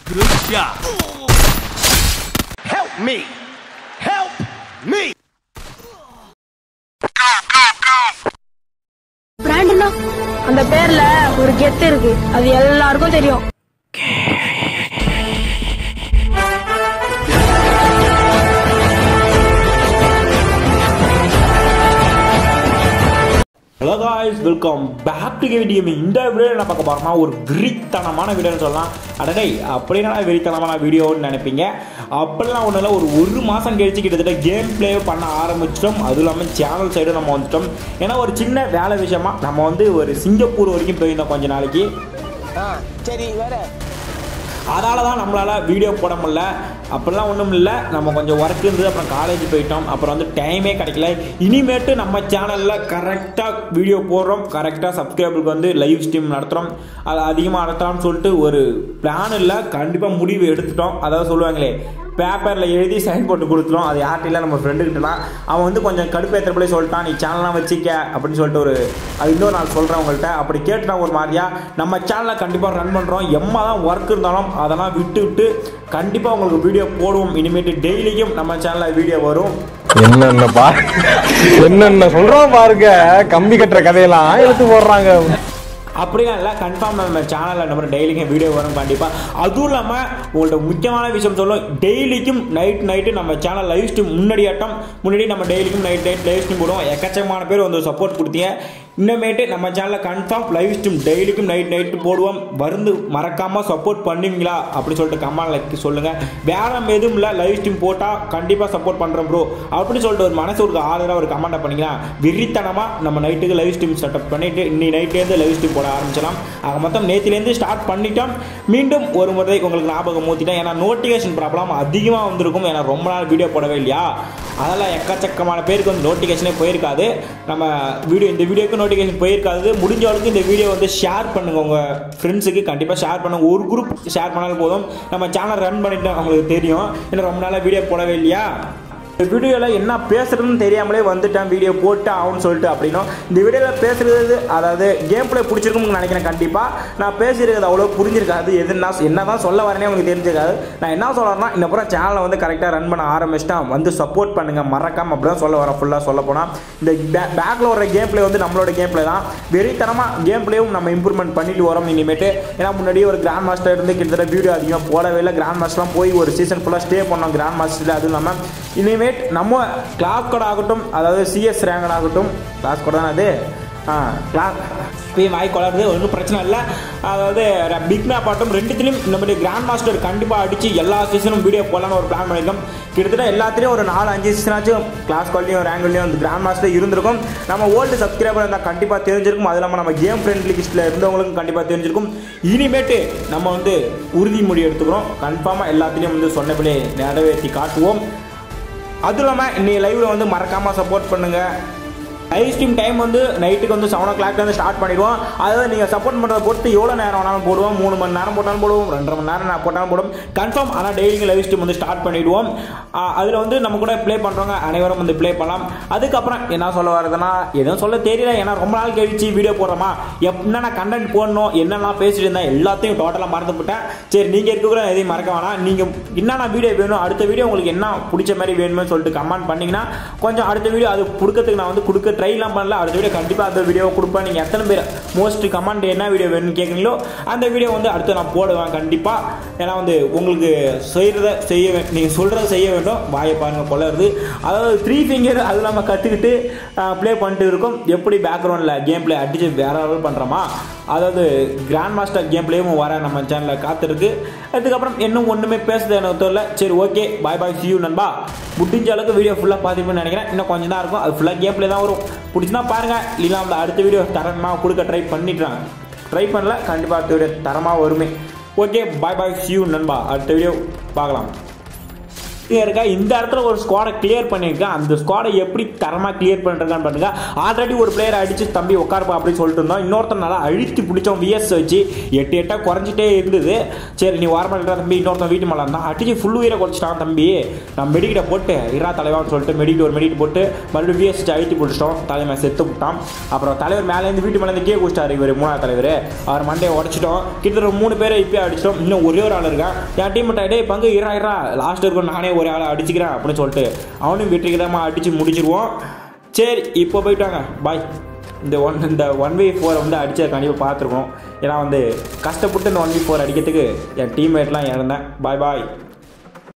Good job. Help me! Help me! பிராண்ட்னா அந்த பேர்ல ஒரு கெத்து இருக்கு அது எல்லாருக்கும் தெரியும் hello guys welcome back to KVTM இந்த வீடியோ என்ன பார்க்க போகிறோம்னா ஒரு வெறித்தனமான வீடியோன்னு சொல்லலாம் அடடே அப்படின்னா வெறித்தனமான வீடியோன்னு நினைப்பீங்க அப்படிலாம் ஒன்றும் இல்லை ஒரு ஒரு மாதம் கழிச்சு கிட்டத்தட்ட கேம் ப்ளே பண்ண ஆரம்பிச்சிட்டோம் அதுவும் இல்லாமல் சேனல் சைடு நம்ம வந்துட்டோம் ஏன்னா ஒரு சின்ன வேலை விஷயமா நம்ம வந்து ஒரு சிங்கப்பூர் வரைக்கும் போயிருந்தோம் கொஞ்ச நாளைக்கு சரி வேற அதனால தான் நம்மளால் வீடியோ போட முடியல அப்படிலாம் ஒன்றும் இல்லை நம்ம கொஞ்சம் ஒர்க் இருந்தது அப்புறம் காலேஜ் போயிட்டோம் அப்புறம் வந்து டைமே கிடைக்கல இனிமேட்டு நம்ம சேனலில் கரெக்டாக வீடியோ போடுறோம் கரெக்டாக சப்ஸ்கிரைபருக்கு வந்து லைவ் ஸ்ட்ரீம் நடத்துகிறோம் அது அதிகமாக நடத்தலாம்னு சொல்லிட்டு ஒரு பிளான் இல்லை கண்டிப்பாக முடிவு எடுத்துட்டோம் அதாவது சொல்லுவாங்களே பேப்பரில் எழுதி சைன் போட்டு கொடுத்துரும் அது யார்கிட்ட இல்லை நம்ம ஃப்ரெண்டுக்கிட்டலாம் அவன் வந்து கொஞ்சம் கடுப்பேற்றப்படி சொல்லிட்டான் நீ சேனல்லாம் வச்சிக்க அப்படின்னு சொல்லிட்டு ஒரு அது இன்னொரு நான் சொல்கிறேன் உங்கள்கிட்ட அப்படி கேட்டுட்டா ஒரு மாதிரியா நம்ம சேனலை கண்டிப்பாக ரன் பண்ணுறோம் எம்மா தான் ஒர்க் இருந்தாலும் அதெல்லாம் விட்டு விட்டு கண்டிப்பாக உங்களுக்கு வீடியோ போடுவோம் இனிமேட்டு டெய்லியும் நம்ம சேனலில் வீடியோ வரும் என்னென்ன பா என்னென்ன சொல்றோம் பாருங்க கம்பி கட்டுற கதையெல்லாம் எடுத்து போடுறாங்க அப்படிலாம் இல்லை கன்ஃபார்ம் நம்ம சேனலில் நம்ம டெய்லிக்கும் வீடியோ வரும் கண்டிப்பாக அதுவும் இல்லாமல் உங்கள்ட்ட முக்கியமான விஷயம் சொல்லும் டெய்லிக்கும் நைட் நைட்டு நம்ம சேனல் லைவ் ஸ்ட்ரீம் முன்னாடியாட்டம் முன்னாடி நம்ம டெய்லிக்கும் நைட் நைட் லைவ் ஸ்ட்ரீம் போடுவோம் எக்கச்சக்கமான பேர் வந்து சப்போர்ட் கொடுத்தீங்க இன்னமேட்டு நம்ம சேனலில் கன்ஃபார்ம் லைவ் ஸ்ட்ரீம் டெய்லிக்கும் நைட் நைட்டு போடுவோம் வந்து மறக்காமல் சப்போர்ட் பண்ணுவீங்களா அப்படின்னு சொல்லிட்டு கமெண்ட்ல சொல்லுங்கள் வேற எதுவும் இல்லை லைவ் ஸ்ட்ரீம் போட்டால் கண்டிப்பாக சப்போர்ட் பண்ணுறோம் ப்ரோ அப்படின்னு சொல்லிட்டு ஒரு மனசு ஒரு ஆதரவாக ஒரு கமெண்ட்டை பண்ணிக்கலாம் வெறித்தனமாக நம்ம நைட்டுக்கு லைவ் ஸ்ட்ரீம் செட்டப் பண்ணிட்டு இன்னி நைட்லேருந்து லைவ் ஸ்ட்ரீம் போட ஆரம்பிச்சலாம் ஆக மொத்தம் நேற்றுலேருந்து ஸ்டார்ட் பண்ணிட்டோம் மீண்டும் ஒரு முறை உங்களுக்கு ஞாபகம் ஊற்றிட்டேன் ஏன்னா நோட்டிஃபிகேஷன் ப்ராப்ளம் அதிகமாக வந்திருக்கும் ஏன்னா ரொம்ப நாள் வீடியோ போடவே இல்லையா அதெல்லாம் எக்கச்சக்கமான பேருக்கு வந்து நோட்டிஃபிகேஷனே போயிருக்காது நம்ம வீடியோ இந்த வீடியோக்கு நோட்டிஃபிகேஷன் போயிருக்காது முடிஞ்ச அளவுக்கு இந்த வீடியோ வந்து ஷேர் பண்ணுங்க உங்கள் ஃப்ரெண்ட்ஸுக்கு கண்டிப்பாக ஷேர் பண்ணுங்க ஒரு குரூப் ஷேர் பண்ணாலும் போதும் நம்ம சேனல் ரன் பண்ணிட்டு அவங்களுக்கு தெரியும் ஏன்னா ரொம்ப நாளாக வீடியோ போடவே இல்லையா இந்த வீடியோவில் என்ன பேசுறதுன்னு தெரியாமலே வந்துட்டேன் வீடியோ போட்டு ஆகும்னு சொல்லிட்டு அப்படின்னும் இந்த வீடியோவில் பேசுறது அதாவது கேம் பிளே பிடிச்சிருக்கும்னு நினைக்கிறேன் கண்டிப்பாக நான் பேசியிருக்கிறது அவ்வளோ புரிஞ்சிருக்காது எது நான் என்ன தான் சொல்ல வரேனே உங்களுக்கு தெரிஞ்சிருக்காது நான் என்ன சொல்கிறேன்னா இந்த அப்புறம் சேனலை வந்து கரெக்டாக ரன் பண்ண ஆரம்பிச்சிட்டேன் வந்து சப்போர்ட் பண்ணுங்க மறக்காம அப்படி தான் சொல்ல வரேன் ஃபுல்லாக சொல்ல போனால் இந்த பேக்கில் வர கேம் பிளே வந்து நம்மளோட கேம் பிளே தான் வெறித்தனமாக கேம் பிளேவும் நம்ம இம்ப்ரூவ்மெண்ட் பண்ணிட்டு வரோம் இனிமேட்டு ஏன்னா முன்னாடியே ஒரு கிராண்ட் மாஸ்டர் இருந்து கிட்டத்தட்ட வீடியோ அதிகமாக போடவே இல்லை கிராண்ட் மாஸ்டர்லாம் போய் ஒரு சீசன் ஃபுல்லாக ஸ்டே பண்ணோம் கிராண்ட் மாஸ்டரில் அதுவும் இல்லாமல் இனிமேட் நம்ம கிளாஸ் கோட் ஆகட்டும் அதாவது சிஎஸ் ரேங்கட் ஆகட்டும் கிளாஸ் கோட் தானே அது ஆ கிளாஸ் இப்பயும் வாய் கொளருது ஒன்றும் பிரச்சனை இல்லை அதாவது பிக் மேப் ஆட்டும் ரெண்டுத்துலையும் இந்த மாதிரி கிராண்ட் மாஸ்டர் கண்டிப்பாக அடித்து எல்லா சீசனும் வீடியோ போடலான்னு ஒரு பிளான் பண்ணியிருக்கோம் கிட்டத்தட்ட எல்லாத்துலேயும் ஒரு நாலு அஞ்சு சீசனாச்சும் கிளாஸ் கால்லையும் ரேங்க்லையும் அந்த கிராண்ட் மாஸ்டர் இருந்திருக்கும் நம்ம ஓல்டு சப்ஸ்கிரைபர் இருந்தால் கண்டிப்பாக தெரிஞ்சிருக்கும் அது இல்லாமல் நம்ம கேம் ஃப்ரெண்ட்லி லிஸ்ட்டில் இருந்தவங்களுக்கும் கண்டிப்பாக தெரிஞ்சிருக்கும் இனிமேட்டு நம்ம வந்து உறுதிமொழி எடுத்துக்கிறோம் கன்ஃபார்மாக எல்லாத்துலேயும் வந்து சொன்னபடி நிறைவேற்றி காட்டுவோம் அதுவும் இல்லாமல் இன்னைக்கு லைவில் வந்து மறக்காமல் சப்போர்ட் பண்ணுங்கள் லைவ் ஸ்ட்ரீம் டைம் வந்து நைட்டுக்கு வந்து செவன் ஓ கிளாக்லேருந்து ஸ்டார்ட் பண்ணிடுவோம் அதாவது நீங்கள் சப்போர்ட் பண்ணுறத பொறுத்து எவ்வளோ நேரம் வேணாலும் போடுவோம் மூணு மணி நேரம் போட்டாலும் போடுவோம் ரெண்டரை மணி நேரம் நான் போட்டாலும் போடுவோம் கன்ஃபார்ம் ஆனால் டெய்லியும் லைவ் ஸ்ட்ரீம் வந்து ஸ்டார்ட் பண்ணிடுவோம் அதில் வந்து நம்ம கூட ப்ளே பண்ணுறவங்க அனைவரும் வந்து ப்ளே பண்ணலாம் அதுக்கப்புறம் என்ன சொல்ல வரதுன்னா எதுவும் சொல்ல தெரியல ஏன்னா ரொம்ப நாள் கழிச்சு வீடியோ போடுறோமா என்னென்ன கண்டென்ட் போடணும் என்னெல்லாம் பேசிட்டு இருந்தேன் எல்லாத்தையும் டோட்டலாக மறந்துவிட்டேன் சரி நீங்கள் இருக்கக்கூட எதையும் மறக்க வேணாம் நீங்கள் என்னென்ன வீடியோ வேணும் அடுத்த வீடியோ உங்களுக்கு என்ன பிடிச்ச மாதிரி வேணும்னு சொல்லிட்டு கமெண்ட் பண்ணீங்கன்னா கொஞ்சம் அடுத்த வீடியோ அது கொடுக்கறதுக்கு நான் வந்து கொடுக்க ட்ரைலாம் பண்ணல அடுத்த வீடியோ கண்டிப்பாக அந்த வீடியோ கொடுப்பேன் நீங்கள் எத்தனை பேர் மோஸ்ட் கமெண்ட் என்ன வீடியோ வேணும்னு கேட்குறீங்களோ அந்த வீடியோ வந்து அடுத்து நான் போடுவேன் கண்டிப்பாக ஏன்னா வந்து உங்களுக்கு செய்கிறத செய்ய வே நீங்கள் சொல்கிறத செய்ய வேண்டும் வாயை பாருங்க கொள்ளருது அதாவது த்ரீ ஃபிங்கர் அது நம்ம கற்றுக்கிட்டு ப்ளே பண்ணிட்டு இருக்கோம் எப்படி பேக்ரவுண்டில் கேம் ப்ளே அடித்து வேற லெவல் பண்ணுறோமா அதாவது கிராண்ட் மாஸ்டர் கேம் பிளேயும் வர நம்ம சேனலில் காத்திருக்கு அதுக்கப்புறம் இன்னும் ஒன்றுமே பேசுறது எனக்கு தெரியல சரி okay bye bye see you நண்பா முடிஞ்ச அளவுக்கு வீடியோ ஃபுல்லாக பார்த்துருப்பேன்னு நினைக்கிறேன் இன்னும் கொஞ்சம் தான் இருக்கும் அது ஃபுல்லாக கேம் பிளே தான் வரும் பிடிச்சினா பாருங்கள் இல்லைனா அந்த அடுத்த வீடியோ தரமாக கொடுக்க ட்ரை பண்ணிட்டுறாங்க ட்ரை பண்ணல கண்டிப்பாக அடுத்த வீடியோ தரமாக வருமே okay bye bye see you நண்பா அடுத்த வீடியோ பார்க்கலாம் இருக்கா இந்த இடத்துல ஒரு ஸ்குவாடை கிளியர் பண்ணியிருக்கேன் அந்த ஸ்குவாடை எப்படி தரமாக கிளியர் பண்ணிருக்கான்னு பாருங்க ஆல்ரெடி ஒரு பிளேயர் அடிச்சு தம்பி உட்காருப்பா அப்படின்னு சொல்லிட்டு இருந்தோம் இன்னொருத்தன் நல்லா அழுத்தி பிடிச்சோம் விஎஸ் வச்சு எட்டு எட்டாக குறைஞ்சிட்டே இருந்தது சரி நீ வரமாட்டா தம்பி இன்னொருத்தன் வீட்டு மேலே இருந்தான் அடிச்சு ஃபுல் உயிரை குறைச்சிட்டான் தம்பி நான் மெடிக்கிட்ட போட்டு இரா தலைவான்னு சொல்லிட்டு மெடிக்கிட்டு ஒரு மெடிக்கிட்டு போட்டு மறுபடியும் விஎஸ் வச்சு அழுத்தி பிடிச்சிட்டோம் தலைமை செத்து விட்டான் அப்புறம் தலைவர் மேலேருந்து வீட்டு மேலேருந்து கே குடிச்சிட்டாரு இவர் மூணாவது தலைவர் அவர் மண்டையை உடச்சிட்டோம் கிட்டத்தட்ட மூணு பேரை இப்போ அடிச்சிட்டோம் இன்னும் ஒரே ஒரு ஆள் இருக்கான் என் டீம் டே பங்கு இரா இரா லாஸ்ட் இருக்கும் நானே ஒரு ஆளை அடிச்சுக்கிறேன் அப்படின்னு சொல்லிட்டு அவனும் வெற்றிகரமாக அடித்து முடிச்சிருவோம் சரி இப்போ போயிட்டாங்க பாய் இந்த ஒன் இந்த ஒன் வி ஃபோரை வந்து அடிச்ச கண்டிப்பாக பார்த்துருக்கோம் ஏன்னா வந்து கஷ்டப்பட்டு இந்த ஒன் வி ஃபோர் அடிக்கிறதுக்கு என் டீம்மேட்லாம் இறந்தேன் பாய் பாய்